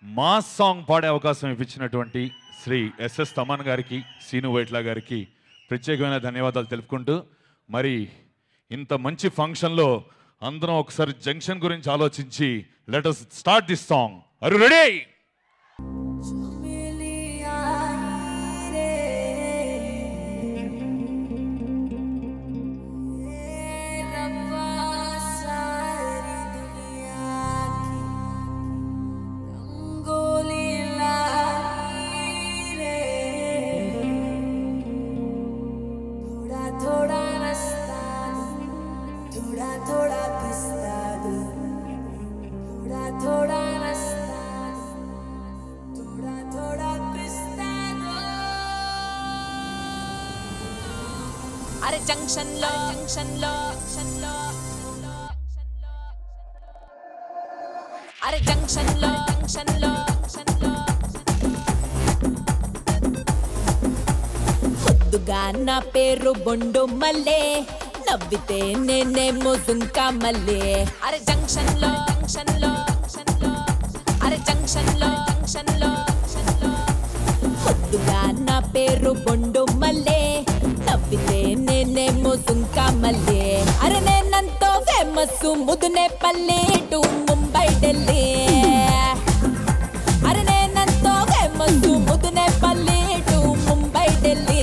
Mass song పాడే అవకాశం ఇప్పించినటువంటి Shri SS Thaman గారికి సీను వైట్ల గారికి ప్రత్యేకమైన ధన్యవాదాలు తెలుపుకుంటూ మరి ఇంత మంచి ఫంక్షన్లో అందరం ఒకసారి జంక్షన్ గురించి ఆలోచించి let us start this song are ready थोड़ा रास्ता थोड़ा थोड़ा पिस्ता थोड़ा थोड़ा रास्ता थोड़ा थोड़ा पिस्ता అరే జంక్షన్ లో జంక్షన్ లో జంక్షన్ లో అరే జంక్షన్ లో జంక్షన్ లో జంక్షన్ లో ముద్దుగా నా పేరు బొండు మల్లే నవ్వితే నేనేమో జుంకా మల్లే అరే జంక్షన్ లో జంక్షన్ లో జంక్షన్ లో అరే జంక్షన్ లో జంక్షన్ లో జంక్షన్ లో ముద్దుగా నా పేరు బొండు మల్లే నవ్వితే నేనేమో జుంకా మల్లే అరే నేనంతో ఫేమస్ ముదునే పల్లె టు ముంబై ఢిల్లీ అరే నేనంతో ఫేమస్ ముదునే పల్లె టు ముంబై ఢిల్లీ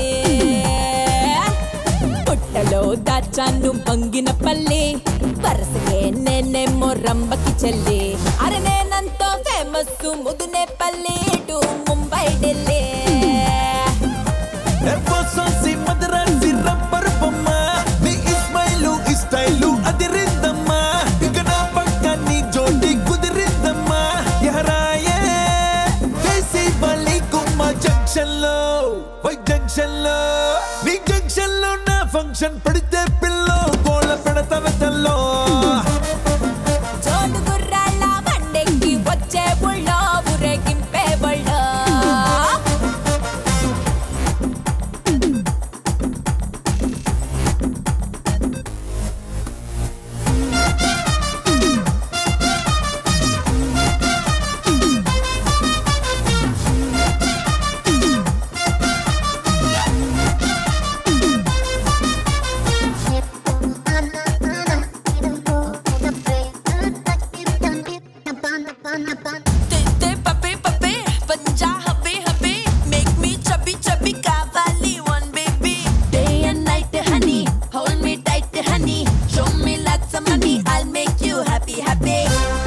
పుట్టలో దాచాను పంగిన పల్లి వరసగే నేనేమో రంబకి చెల్లి అరే నేనంతో ఫేమస్ ముదునే పల్లి టు ముంబై ఢిల్లీ ఎర్రసోసి మదరాసి రబ్బర్ బొమ్మ నీ ఇస్మైలు ఇస్టైలు అదిరిందమ్మా ఇక నా పక్క నీ జోడి కుదిరిందమ్మా ఎహరాయే దేశీ బలి కుమ్మ జంక్షన్ లో వై జంక్షన్ లో నీ జంక్షన్ లో నా ఫంక్షన్ పడితే పిల్లో గోళ పెడతా వెతల్లో జోడు గుర్రాల బండెక్కి వచ్చే బుళ్ళో ఊరేగింపే బళ్ళో Tete papi papi panja happy happy make me chubby chubby kavali one baby Day and night, honey, hold me tight, honey. Show me lots of money, I'll make you happy, happy.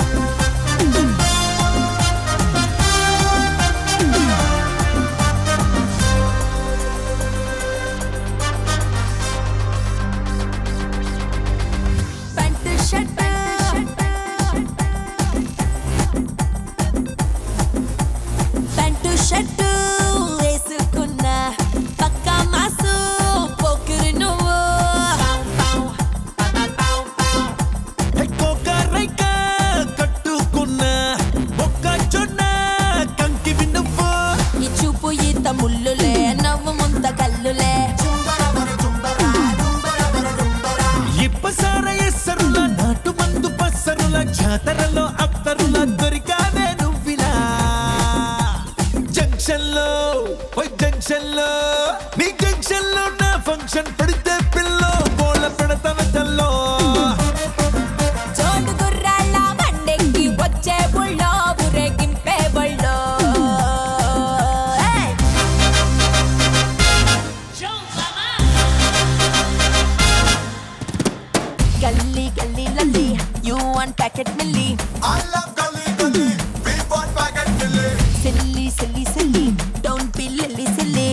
Pant shirt, pant shirt వేసుకున్నా పక్క mass Pokiri నువ్వు ఎక్కువ రైక కట్టుకున్న ఒక్క జొన్న కంకి వినువ్వు ఈ చూపు ఈత ముల్లులే నవ్వు ముంత కల్లులే ఇప్పసార ఎస్సరుల నాటు మందు పස්සరుల జాతరలో అత్తరుల దొరికావే నువ్విలా జంక్షన్ లో ఓయ్ జంక్షన్ లో నీ జంక్షన్ లో నా ఫంక్షన్ పడితే పిల్లో గోళ పెడతావ తల్లో జోడు గుర్రాల బండెక్కి వచ్చే బుళ్ళో ఊరేగింపే బళ్ళో ఏయ్! గల్లీ గల్లీ లల్లీ యూ వాంట్ ప్యాకెట్ మిల్లీ silly silly silly don't be లిల్లీ సిల్లీ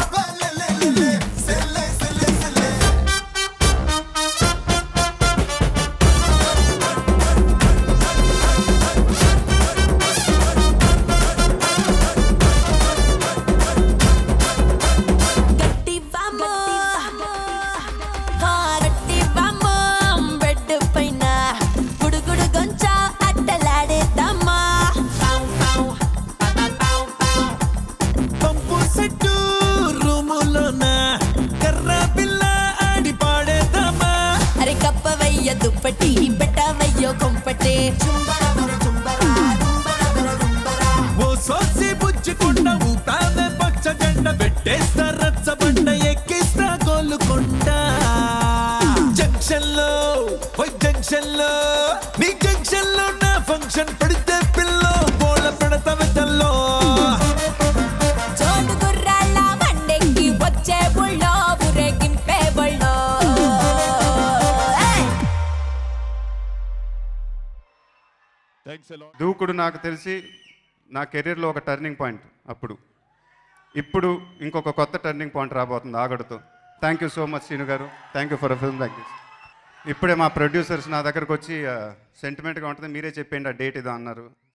గట్టి వాము హా గట్టి వాము బెడ్ పైన గుడుగుడు గొంచ అట్టలాడేద్దామా పంపు సెట్టు రూములోన కర్ర పిల్ల ఆడి పాడేద్దామా అరే కప్పవయ్య దుప్పటి పెట్టవయ్యో కొంపటి జంక్షన్ లో వై జంక్షన్ లో నీ జంక్షన్ లో నా ఫంక్షన్ పడితే పిల్లో బోళ పెడతా వెతల్లో చోటు గుర్రాల బండెక్కి వచ్చే బుళ్ళో ఊరేగింపే బుళ్ళో ఏయ్! థ్యాంక్స్ దూకుడు నాకు తెలిసి నా కెరీర్లో ఒక టర్నింగ్ పాయింట్ అప్పుడు ఇప్పుడు ఇంకొక కొత్త టర్నింగ్ పాయింట్ రాబోతుంది ఆగడుతో thank you so much Seenu garu thank you for a film like this ఇప్పుడే మా ప్రొడ్యూసర్స్ నా దగ్గరకు వచ్చి సెంటిమెంట్గా ఉంటుంది మీరే చెప్పండి ఆ డేట్ ఇదో అన్నారు